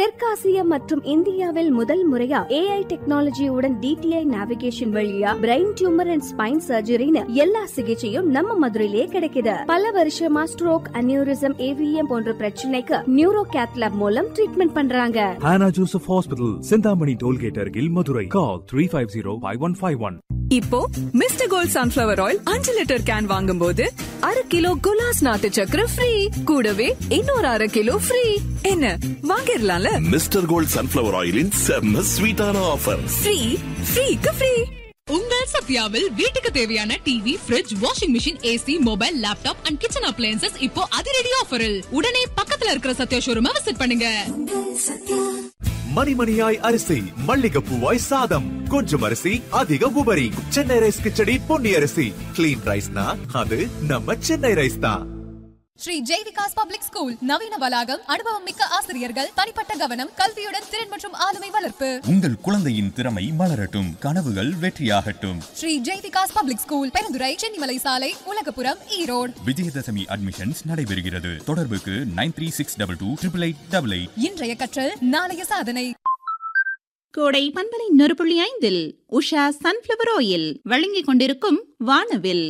தெற்காசியா மற்றும் இந்தியாவில் முதல் முறையா ஏஐ டெக்னாலஜியுடன் டிடிஐ நேவிகேஷன் வழியா பிரெயின் டியூமர் அண்ட் ஸ்பைன் சர்ஜரின்னு எல்லா சிகிச்சையும் நம்ம மதுரையிலே கிடைக்குது பல வருஷமா ஸ்ட்ரோக் அனியூரிசம் ஏவிஎம் போன்ற பிரச்சனைக்கு நியூரோ கேத்லாப் மூலம் ட்ரீட்மெண்ட் பண்றாங்க Hannah Joseph Hospital, Sindhamani Tollgate Argil, Madurai. Call 350-5151. இப்போ மிஸ்டர் கோல்ட் சன்ஃபிளவர் ஆயில் அஞ்சு லிட்டர் கேன் வாங்கும்போது அரை கிலோ குலாஸ் நாட்டு சக்கரை ஃப்ரீ கூடவே இன்னொரு அரை கிலோ ஃப்ரீ என்ன வாங்கிடலாம்ல மிஸ்டர் கோல்ட் சன்ஃபிளவர் ஆயிலின் செம்ம ஸ்வீட்டான ஆஃபர் ஃப்ரீ ஃப்ரீக்கு ஃப்ரீ உங்கள் சத்யாவில் வீட்டுக்கு தேவையான TV fridge washing machine AC mobile laptop and kitchen appliances இப்போ அதிரடி ஆஃபரில் உடனே பக்கத்துல இருக்கிற சத்யா ஷோரூமை விசிட் பண்ணுங்க மணிமணியாய் அரிசி மல்லிகைப்பூவாய் சாதம் கொஞ்சம் அரிசி அதிக உபரி சென்னை ரைஸ் கிச்சடி பொன்னி அரிசி கிளீன் ரைஸ்னா அது நம்ம சென்னை ரைஸ் தான் ஸ்ரீ ஜெய்விகாஸ் பப்ளிக் ஸ்கூல் நவீன வளாகம் அனுபவம் மிக்க ஆசிரியர்கள் தனிப்பட்ட கவனம் கல்வியுடன் திறன் மற்றும் ஆளுமை வளர்ப்பு உங்கள் குழந்தையின் திறமை மலரட்டும் கனவுகள் வெற்றியாகட்டும் ஸ்ரீ ஜெய்விகாஸ் பப்ளிக் ஸ்கூல் பெருந்துறை சென்னிமலை சாலை உலகபுரம் ஈரோடு விஜயதசமி அட்மிஷன்ஸ் நடைபெறுகிறது தொடர்புக்கு nine three six double two triple eight double eight இன்றைய கற்றல் நாளைய சாதனை கோடை பண்பலை நொறு புள்ளி ஐந்தில் உஷா சன்ஃபிளவர் ஆயில் வழங்கிக் கொண்டிருக்கும் வானவில்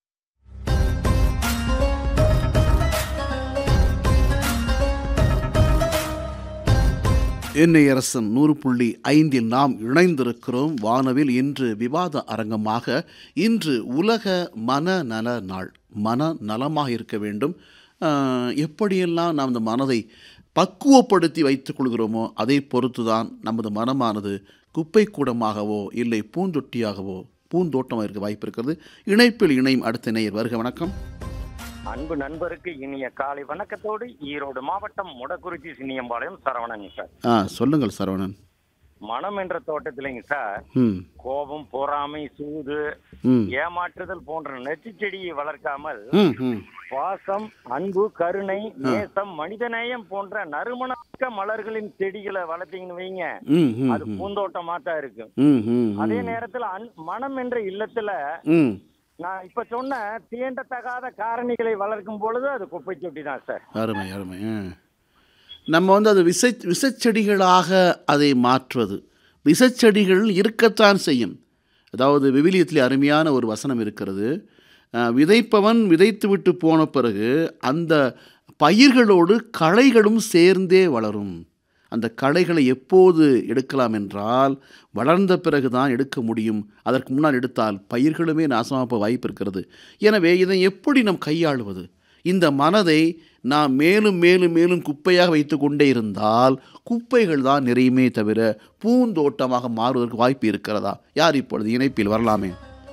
எண்ணெய் அரசன் நூறு புள்ளி ஐந்தில் நாம் இணைந்திருக்கிறோம் வானவில் இன்று விவாத அரங்கமாக இன்று உலக மனநல நாள் மன நலமாக இருக்க வேண்டும் ஆஹ், எப்படியெல்லாம் நாம் இந்த மனதை பக்குவப்படுத்தி வைத்துக் கொள்கிறோமோ அதை பொறுத்து தான் நமது மனமானது குப்பை கூடமாகவோ இல்லை பூந்தொட்டியாகவோ பூந்தோட்டமாக இருக்க வாய்ப்பு இருக்கிறது இணைப்பில் இணையும் அடுத்த நேயர் வருக வணக்கம் அன்பு நண்பருக்கு இனிய காலை வணக்கத்தோடு ஈரோடு மாவட்டம் முடக்குறிச்சி சின்னியம்பாளையம் சரவணங்க சார் ஆ சொல்லுங்கள் சரவணன் மனம் என்ற தோட்டத்திலைங்க சார் ம் கோபம் பொறாமை சூது ம் ஏமாற்றுதல் போன்ற நெச்சு செடியை வளர்க்காமல் ம் ம் பாசம் அன்பு கருணை நேசம் மனிதநேயம் போன்ற நறுமணக்க மலர்களின் செடிகளை வளர்த்தீங்கன்னு வைங்க ம் ம் அது பூந்தோட்டமா தான் இருக்கும் ம் ம் அதே நேரத்துல அன்- மனம் என்ற இல்லத்துல ம் நான் இப்ப சொன்ன தீண்டத்தகாத காரணிகளை வளர்க்கும் பொழுது அது குப்பை தொட்டி தான் சார் அருமை அருமை ஆ. நம்ம வந்து அது விசை விசைச்செடிகளாக அதை மாற்றுவது விசைச்செடிகள் இருக்கத்தான் செய்யும் அதாவது விவிலியத்தில் அருமையான ஒரு வசனம் இருக்கிறது ஆ, விதைப்பவன் விதைத்து விட்டு போன பிறகு அந்த பயிர்களோடு களைகளும் சேர்ந்தே வளரும் அந்த களைகளை எப்போது எடுக்கலாம் என்றால் வளர்ந்த பிறகு தான் எடுக்க முடியும் அதற்கு முன்னால் எடுத்தால் பயிர்களுமே நாசமாக போக வாய்ப்பு இருக்கிறது எனவே இதை எப்படி நாம் கையாளுவது இந்த மனதை நாம் மேலும் மேலும் மேலும் குப்பையாக வைத்து கொண்டே இருந்தால் குப்பைகள் தான் நிறையுமே தவிர பூந்தோட்டமாக மாறுவதற்கு வாய்ப்பு இருக்கிறதா யார் இப்பொழுது இணைப்பில் வரலாமே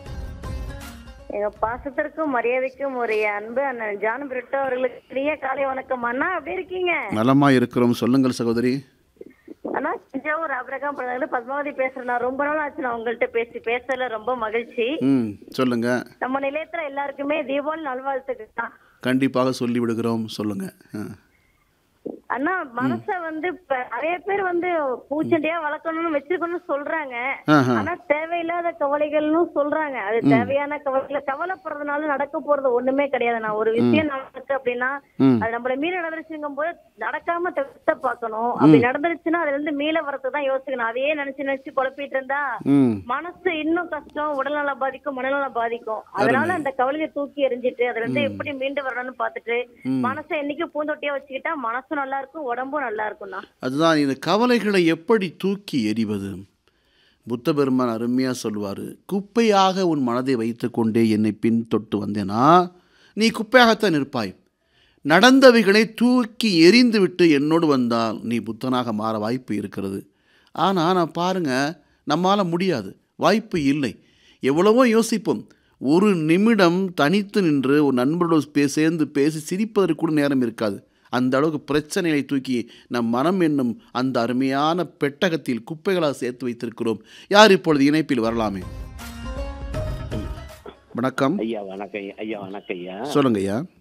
எங்க பாசத்திற்கும் மரியாதைக்கும் உரிய அன்பு அண்ணன் ஜான் பிரிட்டோ அவர்களுக்கு பெரிய காலை வணக்கம் அண்ணா எப்படி இருக்கீங்க நலமா இருக்கிறோம் சொல்லுங்கள் சகோதரி அண்ணா தஞ்சாவூர் அபிரகாம் பிரதமர் பத்மாவதி பேசுறேன் நான் ரொம்ப நாள் ஆச்சு நான் உங்கள்கிட்ட பேசி பேசல ரொம்ப மகிழ்ச்சி ம் சொல்லுங்க நம்ம நிலையத்துல எல்லாருக்குமே தீபாவளி நல்வாழ்த்துக்கள் தான் கண்டிப்பாக சொல்லி விடுகிறோம் சொல்லுங்க ஆ. அண்ணா மனச வந்து இப்ப நிறைய பேர் வந்து பூச்செடியா வளர்க்கணும்னு வச்சிருக்கணும்னு சொல்றாங்க ஆஹா. ஆனா தேவையில்லாத கவலைகள்னு சொல்றாங்க அது தேவையான கவலைகளை கவலைப்படுறதுனால நடக்க போறது ஒண்ணுமே கிடையாது நான் ஒரு விஷயம் நடக்கு அப்படின்னா ம். அது நம்மள மீற நடந்துருச்சுங்கும் போது நடக்காம தவிர்த்த பார்க்கணும் அப்படி நடந்துருச்சுன்னா அதுல இருந்து மீள வரதுக்கு தான் யோசிக்கணும் அதையே நினைச்சு நினைச்சு குழப்பிட்டு இருந்தா ம் மனசு இன்னும் கஷ்டம் உடல்நலம் பாதிக்கும் மனநலம் பாதிக்கும் அதனால அந்த கவலையை தூக்கி எறிஞ்சிட்டு அதுல இருந்து எப்படி மீண்டு வரணும்னு பார்த்துட்டு மனசை என்னைக்கு பூந்தொட்டியா வச்சுக்கிட்டா மனசும் நல்லா இருக்கும் உடம்பும் நல்லா இருக்கும்ண்ணா அதுதான் இந்த கவலைகளை எப்படி தூக்கி எறிவது புத்த பெருமான் அருமையாக சொல்வார் குப்பையாக உன் மனதை வைத்துக்கொண்டே என்னை பின் தொட்டு வந்தேனா நீ குப்பையாகத்தான் இருப்பாய் நடந்தவைகளை தூக்கி எறிந்துவிட்டு என்னோடு வந்தால் நீ புத்தனாக மாற வாய்ப்பு இருக்கிறது ஆனால் நான் பாருங்கள் நம்மால் முடியாது வாய்ப்பு இல்லை எவ்வளவோ யோசிப்போம் ஒரு நிமிடம் தனித்து நின்று ஒரு நண்பரோடு பே சேர்ந்து பேசி சிரிப்பதற்கு கூட நேரம் இருக்காது அந்த அளவுக்கு பிரச்சனைகளை தூக்கி நம் மனம் என்னும் அந்த அருமையான பெட்டகத்தில் குப்பைகளாக சேர்த்து வைத்திருக்கிறோம் யார் இப்பொழுது இணைப்பில் வரலாமே வணக்கம் ஐயா வணக்கம் ஐயா. ஐயா வணக்கம் ஐயா சொல்லுங்க ஐயா